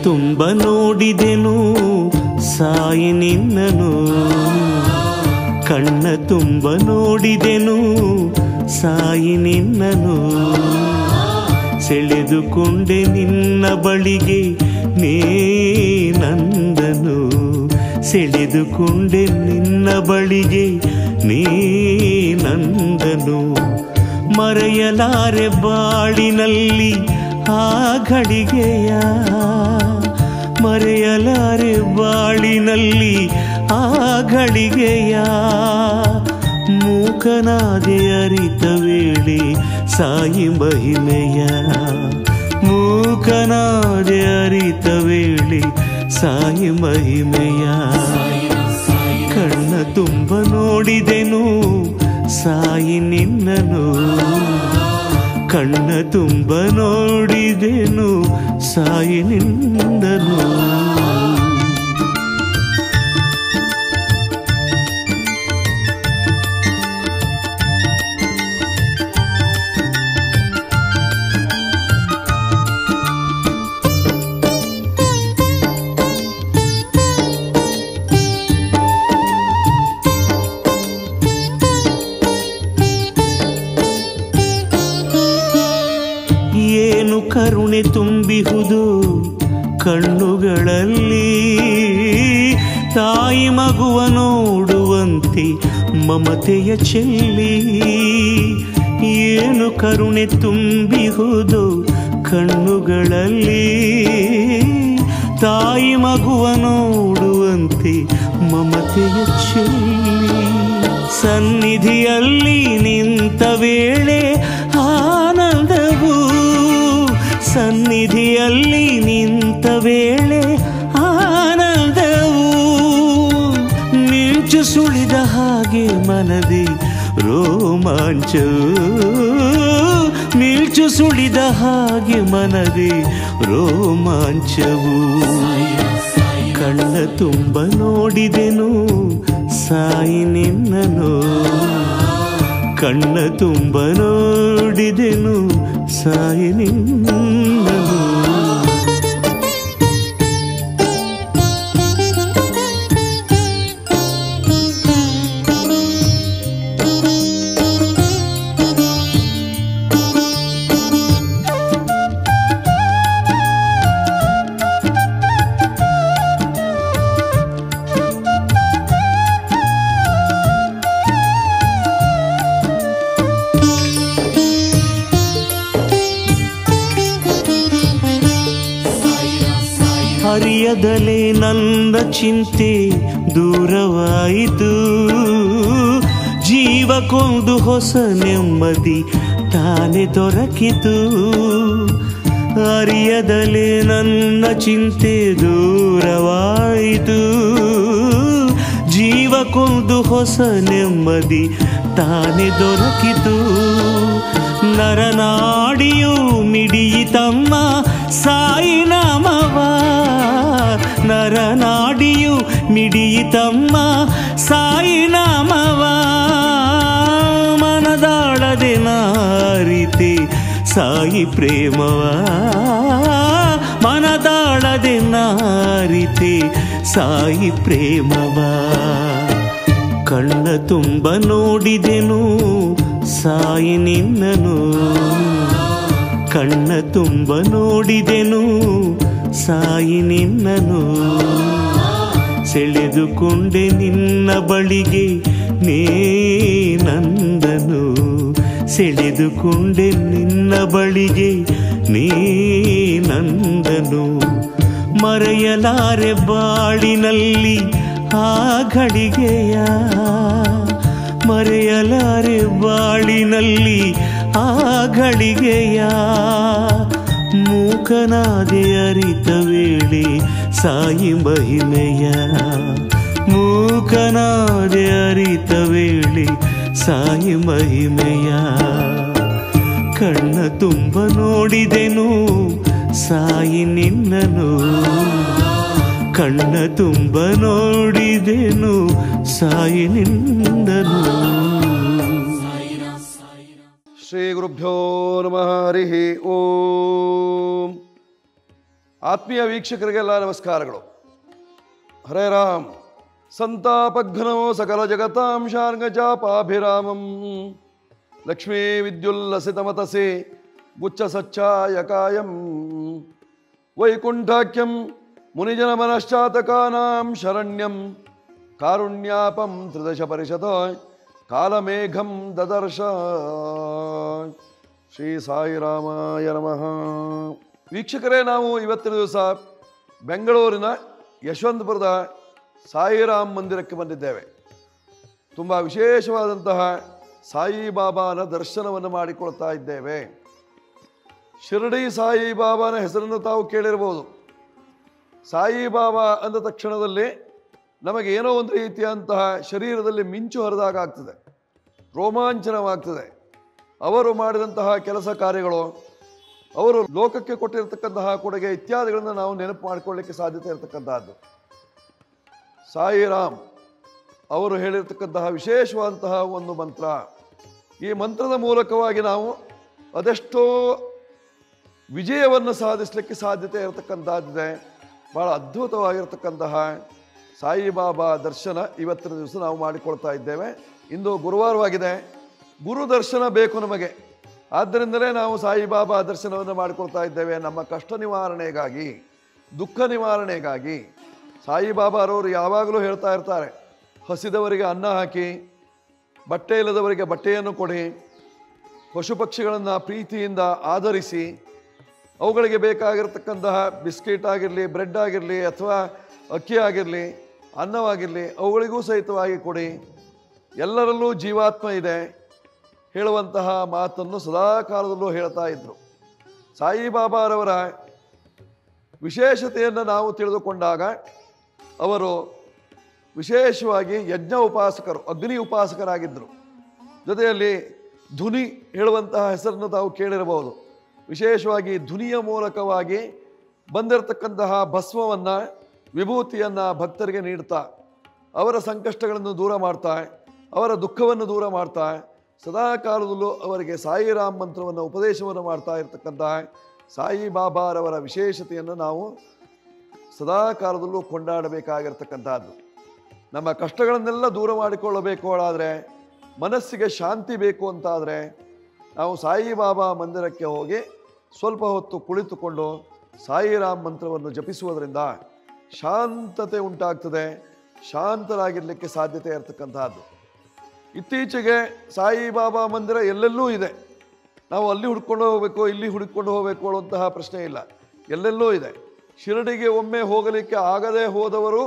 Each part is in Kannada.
ತುಂಬ ನೋಡಿದೆನು ಸಾಯಿ ನಿನ್ನನು ಕಣ್ಣ ತುಂಬ ನೋಡಿದೆನು ಸಾಯಿ ನಿನ್ನನು ಸೆಳೆದುಕೊಂಡೆ ನಿನ್ನ ಬಳಿಗೆ ನೇ ನಂದನು ಸೆಳೆದುಕೊಂಡೆ ನಿನ್ನ ಬಳಿಗೆ ನೀ ನಂದನು ಮರೆಯಲಾರೆ ಬಾಳಿನಲ್ಲಿ ಆ ಘಳಿಗೆಯ ಮರೆಯಲಾರೆ ಬಾಳಿನಲ್ಲಿ ಆ ಘಳಿಗೆಯ ಮೂಕನಾದೆ ಅರಿತ ವೇಳೆ ಸಾಯಿ ಮಹಿಮೆಯ ಮೂಕನಾದೆ ಅರಿತ ವೇಳೆ ಸಾಯಿ ಮಹಿಮೆಯ ಕಣ್ಣ ತುಂಬ ನೋಡಿದೆನು ಸಾಯಿ ನಿನ್ನನು ಕಣ್ಣ ತುಂಬ ನೋಡಿದೆನು ಸಾಯಿ ನಿಂದನು ಏನು ಕರುಣೆ ತುಂಬಿಹುದು ಕಣ್ಣುಗಳಲ್ಲಿ ತಾಯಿ ಮಗುವ ನೋಡುವಂತೆ ಮಮತೆಯ ಚೆಲ್ಲಿ ಏನು ಕರುಣೆ ತುಂಬಿಹುದು ಕಣ್ಣುಗಳಲ್ಲಿ ತಾಯಿ ಮಗುವ ನೋಡುವಂತೆ ಮಮತೆಯ ಚೆಲ್ಲಿ ಸನ್ನಿಧಿಯಲ್ಲಿ ನಿಂತ ವೇಳೆ ಆನಂದವು ಸನ್ನಿಧಿಯಲ್ಲಿ ನಿಂತ ವೇಳೆ ಆನಂದವು ಮಿಂಚು ಸುಳಿದ ಹಾಗೆ ಮನದಿ ರೋಮಾಂಚವು ಮಿಂಚು ಸುಳಿದ ಹಾಗೆ ಮನದಿ ರೋಮಾಂಚವು ಕಣ್ಣ ತುಂಬ ನೋಡಿದೆನು ಸಾಯಿ ನಿನ್ನನು ಕಣ್ಣ ತುಂಬ ನೋಡಿದೆನು ಸಾಯಿ ನಿನ್ನನು ಹರಿಯದಲೇ ನನ್ನ ಚಿಂತೆ ದೂರವಾಯಿತು ಜೀವಕ್ಕೊಂದು ಹೊಸ ನೆಮ್ಮದಿ ತಾನೆ ದೊರಕಿತು ಅರಿಯದಲೇ ನನ್ನ ಚಿಂತೆ ದೂರವಾಯಿತು ಜೀವಕ್ಕೊಂದು ಹೊಸ ನೆಮ್ಮದಿ ತಾನೆ ದೊರಕಿತು ನರನಾಡಿಯು ಮಿಡಿಯಿತಮ್ಮ ಸಾಯಿ ನಾಮವ ನರನಾಡಿಯು ಮಿಡಿಯಿತಮ್ಮ ಸಾಯಿ ನಾಮವ ಮನದಾಳದೆ ನಾರಿತೆ ಸಾಯಿ ಪ್ರೇಮವ ಮನದಾಳದೆ ನಾರಿತೆ ಸಾಯಿ ಪ್ರೇಮವ ಕಣ್ಣ ತುಂಬ ನೋಡಿದೆನು ಸಾಯಿ ನಿನ್ನನು ಕಣ್ಣ ತುಂಬ ನೋಡಿದೆನು ಸಾಯಿ ನಿನ್ನನು ಸೆಳೆದುಕೊಂಡೆ ನಿನ್ನ ಬಳಿಗೆ ನೇ ನಂದನು ಸೆಳೆದುಕೊಂಡೆ ನಿನ್ನ ಬಳಿಗೆ ನೀ ನಂದನು ಮರೆಯಲಾರೆ ಬಾಳಿನಲ್ಲಿ ಆ ಘಳಿಗೆಯ ಮರೆಯಲಾರೆ ಬಾಳಿನಲ್ಲಿ ಆ ಘಳಿಗೆಯ ಮೂಕನಾದೆ ಅರಿತ ವೇಳೆ ಸಾಯಿ ಮಹಿಮೆಯ ಮೂಕನಾದೆ ಅರಿತ ವೇಳೆ ಸಾಯಿ ಮಹಿಮೆಯ ಕಣ್ಣ ತುಂಬ ನೋಡಿದೆನು ಸಾಯಿ ನಿನ್ನನು ಕಣ್ಣ ತುಂಬ ನೋಡಿದೆನು ಸಾಯಿ ನಿಂದನು ಶ್ರೀ ಗುರುಭ್ಯೋ ನಮಃ ಹರಿ ಓಂ ಆತ್ಮೀಯ ವೀಕ್ಷಕರಿಗೆಲ್ಲ ನಮಸ್ಕಾರಗಳು ಹರೇ ರಾಮ್ ಸಂತಾಪಘ್ನೋ ಸಕಲ ಜಗತಾಂ ಶಾರ್ಗಜಾಪಾಭಿರಾಮಂ ಲಕ್ಷ್ಮೀ ವಿದ್ಯುಲ್ಲಸಿತಮತಸೆ ಗುಚ್ಛ ಸಚ್ಚಾಯ ಕಾಯಂ ವೈಕುಂಠಾಖ್ಯಂ ಮುನಿಜನ ಮನಶ್ಚಾತಕಾನಾಂ ಶರಣ್ಯಂ ಕಾರುಣ್ಯಾಪಂ ತ್ರಿದಶ ಪರಿಷತ್ ಕಾಲಮೇಘಂ ದದರ್ಶ ಶ್ರೀ ಸಾಯಿರಾಮಾಯ ನಮಃ ವೀಕ್ಷಕರೇ ನಾವು ಇವತ್ತಿನ ದಿವಸ ಬೆಂಗಳೂರಿನ ಯಶವಂತಪುರದ ಸಾಯಿರಾಮ್ ಮಂದಿರಕ್ಕೆ ಬಂದಿದ್ದೇವೆ ತುಂಬ ವಿಶೇಷವಾದಂತಹ ಸಾಯಿಬಾಬಾನ ದರ್ಶನವನ್ನು ಮಾಡಿಕೊಳ್ತಾ ಇದ್ದೇವೆ ಶಿರಡಿ ಸಾಯಿಬಾಬಾನ ಹೆಸರನ್ನು ತಾವು ಕೇಳಿರ್ಬೋದು ಸಾಯಿಬಾಬಾ ಅಂದ ತಕ್ಷಣದಲ್ಲಿ ನಮಗೆ ಏನೋ ಒಂದು ರೀತಿಯಂತಹ ಶರೀರದಲ್ಲಿ ಮಿಂಚು ಹರಿದಾಗ ಆಗ್ತದೆ ರೋಮಾಂಚನವಾಗ್ತದೆ ಅವರು ಮಾಡಿದಂತಹ ಕೆಲಸ ಕಾರ್ಯಗಳು ಅವರು ಲೋಕಕ್ಕೆ ಕೊಟ್ಟಿರತಕ್ಕಂತಹ ಕೊಡುಗೆ ಇತ್ಯಾದಿಗಳನ್ನು ನಾವು ನೆನಪು ಮಾಡಿಕೊಳ್ಳಿಕ್ಕೆ ಸಾಧ್ಯತೆ ಇರತಕ್ಕಂತಹದ್ದು ಸಾಯಿರಾಮ್ ಅವರು ಹೇಳಿರ್ತಕ್ಕಂತಹ ವಿಶೇಷವಾದಂತಹ ಒಂದು ಮಂತ್ರ ಈ ಮಂತ್ರದ ಮೂಲಕವಾಗಿ ನಾವು ಅದೆಷ್ಟೋ ವಿಜಯವನ್ನು ಸಾಧಿಸಲಿಕ್ಕೆ ಸಾಧ್ಯತೆ ಇರತಕ್ಕಂಥದ್ದಿದೆ ಬಹಳ ಅದ್ಭುತವಾಗಿರತಕ್ಕಂತಹ ಸಾಯಿಬಾಬಾ ದರ್ಶನ ಇವತ್ತಿನ ದಿವಸ ನಾವು ಮಾಡಿಕೊಳ್ತಾ ಇದ್ದೇವೆ ಇಂದು ಗುರುವಾರವಾಗಿದೆ ಗುರು ದರ್ಶನ ಬೇಕು ನಮಗೆ ಆದ್ದರಿಂದಲೇ ನಾವು ಸಾಯಿಬಾಬಾ ದರ್ಶನವನ್ನು ಮಾಡಿಕೊಳ್ತಾ ಇದ್ದೇವೆ ನಮ್ಮ ಕಷ್ಟ ನಿವಾರಣೆಗಾಗಿ ದುಃಖ ನಿವಾರಣೆಗಾಗಿ ಸಾಯಿಬಾಬಾರವರು ಯಾವಾಗಲೂ ಹೇಳ್ತಾ ಇರ್ತಾರೆ ಹಸಿದವರಿಗೆ ಅನ್ನ ಹಾಕಿ ಬಟ್ಟೆ ಇಲ್ಲದವರಿಗೆ ಬಟ್ಟೆಯನ್ನು ಕೊಡಿ ಪಶು ಪಕ್ಷಿಗಳನ್ನು ಪ್ರೀತಿಯಿಂದ ಆಧರಿಸಿ ಅವುಗಳಿಗೆ ಬೇಕಾಗಿರ್ತಕ್ಕಂತಹ ಬಿಸ್ಕೆಟ್ ಆಗಿರಲಿ ಬ್ರೆಡ್ ಆಗಿರಲಿ ಅಥವಾ ಅಕ್ಕಿ ಆಗಿರಲಿ ಅನ್ನವಾಗಿರಲಿ ಅವುಗಳಿಗೂ ಸಹಿತವಾಗಿ ಕೊಡಿ ಎಲ್ಲರಲ್ಲೂ ಜೀವಾತ್ಮ ಇದೆ ಹೇಳುವಂತಹ ಮಾತನ್ನು ಸದಾ ಕಾಲದಲ್ಲೂ ಹೇಳ್ತಾ ಇದ್ರು ಸಾಯಿಬಾಬಾರವರ ವಿಶೇಷತೆಯನ್ನು ನಾವು ತಿಳಿದುಕೊಂಡಾಗ ಅವರು ವಿಶೇಷವಾಗಿ ಯಜ್ಞ ಉಪಾಸಕರು ಅಗ್ನಿ ಉಪಾಸಕರಾಗಿದ್ದರು ಜೊತೆಯಲ್ಲಿ ಧ್ವನಿ ಹೇಳುವಂತಹ ಹೆಸರನ್ನು ತಾವು ಕೇಳಿರಬಹುದು ವಿಶೇಷವಾಗಿ ಧ್ವನಿಯ ಮೂಲಕವಾಗಿ ಬಂದಿರತಕ್ಕಂತಹ ಭಸ್ಮವನ್ನು ವಿಭೂತಿಯನ್ನು ಭಕ್ತರಿಗೆ ನೀಡ್ತಾ ಅವರ ಸಂಕಷ್ಟಗಳನ್ನು ದೂರ ಮಾಡ್ತಾ ಅವರ ದುಃಖವನ್ನು ದೂರ ಮಾಡ್ತಾ ಸದಾ ಕಾಲದಲ್ಲೂ ಅವರಿಗೆ ಸಾಯಿರಾಮ್ ಮಂತ್ರವನ್ನು ಉಪದೇಶವನ್ನು ಮಾಡ್ತಾ ಇರತಕ್ಕಂತಹ ಸಾಯಿಬಾಬಾರವರ ವಿಶೇಷತೆಯನ್ನು ನಾವು ಸದಾ ಕಾಲದಲ್ಲೂ ಕೊಂಡಾಡಬೇಕಾಗಿರ್ತಕ್ಕಂಥದ್ದು ನಮ್ಮ ಕಷ್ಟಗಳನ್ನೆಲ್ಲ ದೂರ ಮಾಡಿಕೊಳ್ಳಬೇಕು ಆದರೆ ಮನಸ್ಸಿಗೆ ಶಾಂತಿ ಬೇಕು ಅಂತಾದರೆ ನಾವು ಸಾಯಿಬಾಬಾ ಮಂದಿರಕ್ಕೆ ಹೋಗಿ ಸ್ವಲ್ಪ ಹೊತ್ತು ಕುಳಿತುಕೊಂಡು ಸಾಯಿರಾಮ್ ಮಂತ್ರವನ್ನು ಜಪಿಸುವುದರಿಂದ ಶಾಂತತೆ ಉಂಟಾಗ್ತದೆ ಶಾಂತರಾಗಿರಲಿಕ್ಕೆ ಸಾಧ್ಯತೆ ಇರತಕ್ಕಂತಹದ್ದು ಇತ್ತೀಚೆಗೆ ಸಾಯಿಬಾಬಾ ಮಂದಿರ ಎಲ್ಲೆಲ್ಲೂ ಇದೆ ನಾವು ಅಲ್ಲಿ ಹುಡ್ಕೊಂಡು ಹೋಗಬೇಕು ಇಲ್ಲಿ ಹುಡುಕೊಂಡು ಹೋಗಬೇಕು ಅನ್ನುವಂತಹ ಪ್ರಶ್ನೆ ಇಲ್ಲ ಎಲ್ಲೆಲ್ಲೂ ಇದೆ ಶಿರಡಿಗೆ ಒಮ್ಮೆ ಹೋಗಲಿಕ್ಕೆ ಆಗದೆ ಹೋದವರು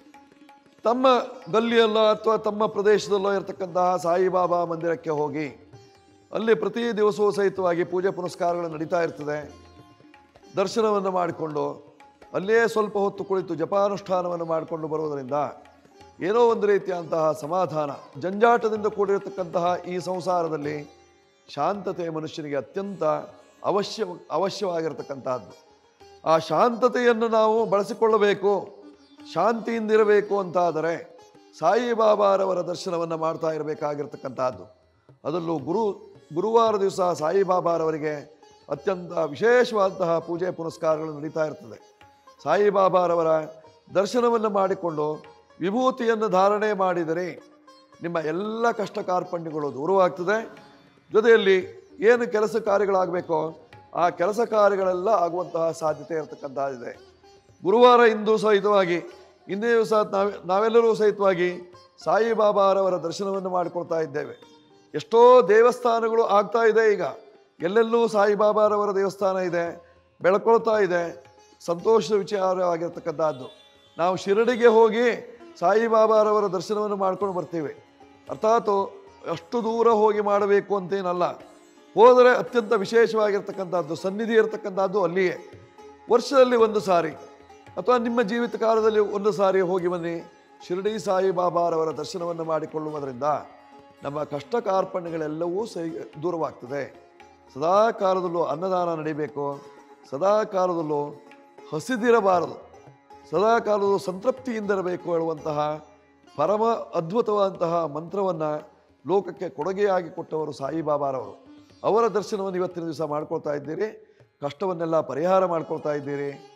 ತಮ್ಮ ಗಲ್ಲಿಯಲ್ಲೋ ಅಥವಾ ತಮ್ಮ ಪ್ರದೇಶದಲ್ಲೋ ಇರತಕ್ಕಂತಹ ಸಾಯಿಬಾಬಾ ಮಂದಿರಕ್ಕೆ ಹೋಗಿ ಅಲ್ಲಿ ಪ್ರತಿ ದಿವಸವೂ ಸಹಿತವಾಗಿ ಪೂಜೆ ಪುನಸ್ಕಾರಗಳು ನಡೀತಾ ಇರ್ತದೆ ದರ್ಶನವನ್ನು ಮಾಡಿಕೊಂಡು ಅಲ್ಲೇ ಸ್ವಲ್ಪ ಹೊತ್ತು ಕುಳಿತು ಜಪಾನುಷ್ಠಾನವನ್ನು ಮಾಡಿಕೊಂಡು ಬರುವುದರಿಂದ ಏನೋ ಒಂದು ರೀತಿಯಂತಹ ಸಮಾಧಾನ ಜಂಜಾಟದಿಂದ ಕೂಡಿರತಕ್ಕಂತಹ ಈ ಸಂಸಾರದಲ್ಲಿ ಶಾಂತತೆ ಮನುಷ್ಯನಿಗೆ ಅತ್ಯಂತ ಅವಶ್ಯ ಅವಶ್ಯವಾಗಿರತಕ್ಕಂತಹದ್ದು ಆ ಶಾಂತತೆಯನ್ನು ನಾವು ಬಳಸಿಕೊಳ್ಳಬೇಕು ಶಾಂತಿಯಿಂದಿರಬೇಕು ಅಂತಾದರೆ ಸಾಯಿಬಾಬಾರವರ ದರ್ಶನವನ್ನು ಮಾಡ್ತಾ ಇರಬೇಕಾಗಿರ್ತಕ್ಕಂಥದ್ದು ಅದರಲ್ಲೂ ಗುರು ಗುರುವಾರ ದಿವಸ ಸಾಯಿಬಾಬಾರವರಿಗೆ ಅತ್ಯಂತ ವಿಶೇಷವಾದಂತಹ ಪೂಜೆ ಪುನಸ್ಕಾರಗಳು ನಡೀತಾ ಇರ್ತದೆ ಸಾಯಿಬಾಬಾರವರ ದರ್ಶನವನ್ನು ಮಾಡಿಕೊಂಡು ವಿಭೂತಿಯನ್ನು ಧಾರಣೆ ಮಾಡಿದರೆ ನಿಮ್ಮ ಎಲ್ಲ ಕಷ್ಟ ಕಾರ್ಪಣ್ಯಗಳು ದೂರವಾಗ್ತದೆ ಜೊತೆಯಲ್ಲಿ ಏನು ಕೆಲಸ ಕಾರ್ಯಗಳಾಗಬೇಕೋ ಆ ಕೆಲಸ ಕಾರ್ಯಗಳೆಲ್ಲ ಆಗುವಂತಹ ಸಾಧ್ಯತೆ ಇರತಕ್ಕಂಥದ್ದಿದೆ ಗುರುವಾರ ಇಂದು ಸಹಿತವಾಗಿ ಇಂದೇ ದಿವಸ ನಾವೆ ನಾವೆಲ್ಲರೂ ಸಹಿತವಾಗಿ ಸಾಯಿಬಾಬಾರವರ ದರ್ಶನವನ್ನು ಮಾಡಿಕೊಳ್ತಾ ಇದ್ದೇವೆ ಎಷ್ಟೋ ದೇವಸ್ಥಾನಗಳು ಆಗ್ತಾ ಇದೆ ಈಗ ಎಲ್ಲೆಲ್ಲೂ ಸಾಯಿಬಾಬಾರವರ ದೇವಸ್ಥಾನ ಇದೆ ಬೆಳ್ಕೊಳ್ತಾ ಇದೆ ಸಂತೋಷದ ವಿಚಾರವಾಗಿರ್ತಕ್ಕಂಥದ್ದು ನಾವು ಶಿರಡಿಗೆ ಹೋಗಿ ಸಾಯಿಬಾಬಾರವರ ದರ್ಶನವನ್ನು ಮಾಡ್ಕೊಂಡು ಬರ್ತೀವಿ ಅರ್ಥಾತ್ ಅಷ್ಟು ದೂರ ಹೋಗಿ ಮಾಡಬೇಕು ಅಂತೇನಲ್ಲ ಹೋದರೆ ಅತ್ಯಂತ ವಿಶೇಷವಾಗಿರ್ತಕ್ಕಂಥದ್ದು ಸನ್ನಿಧಿ ಇರತಕ್ಕಂಥದ್ದು ಅಲ್ಲಿಯೇ ವರ್ಷದಲ್ಲಿ ಒಂದು ಸಾರಿ ಅಥವಾ ನಿಮ್ಮ ಜೀವಿತ ಕಾಲದಲ್ಲಿ ಒಂದು ಸಾರಿ ಹೋಗಿ ಬನ್ನಿ ಶಿರಡಿ ಸಾಯಿಬಾಬಾರವರ ದರ್ಶನವನ್ನು ಮಾಡಿಕೊಳ್ಳುವುದರಿಂದ ನಮ್ಮ ಕಷ್ಟ ಕಾರ್ಪಣ್ಯಗಳೆಲ್ಲವೂ ಸೈ ದೂರವಾಗ್ತದೆ ಸದಾ ಕಾಲದಲ್ಲೂ ಅನ್ನದಾನ ನಡಿಬೇಕು ಸದಾ ಕಾಲದಲ್ಲೂ ಹಸಿದಿರಬಾರದು ಸದಾ ಕಾಲದಲ್ಲೂ ಸಂತೃಪ್ತಿಯಿಂದಿರಬೇಕು ಹೇಳುವಂತಹ ಪರಮ ಅದ್ಭುತವಾದಂತಹ ಮಂತ್ರವನ್ನು ಲೋಕಕ್ಕೆ ಕೊಡುಗೆಯಾಗಿ ಕೊಟ್ಟವರು ಸಾಯಿಬಾಬಾರವರು ಅವರ ದರ್ಶನವನ್ನು ಇವತ್ತಿನ ದಿವಸ ಮಾಡ್ಕೊಳ್ತಾ ಇದ್ದೀರಿ ಕಷ್ಟವನ್ನೆಲ್ಲ ಪರಿಹಾರ ಮಾಡ್ಕೊಳ್ತಾ ಇದ್ದೀರಿ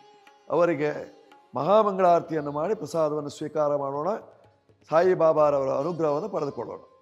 ಅವರಿಗೆ ಮಹಾಮಂಗಳಾರತಿಯನ್ನು ಮಾಡಿ ಪ್ರಸಾದವನ್ನು ಸ್ವೀಕಾರ ಮಾಡೋಣ ಸಾಯಿಬಾಬಾರವರ ಅನುಗ್ರಹವನ್ನು ಪಡೆದುಕೊಳ್ಳೋಣ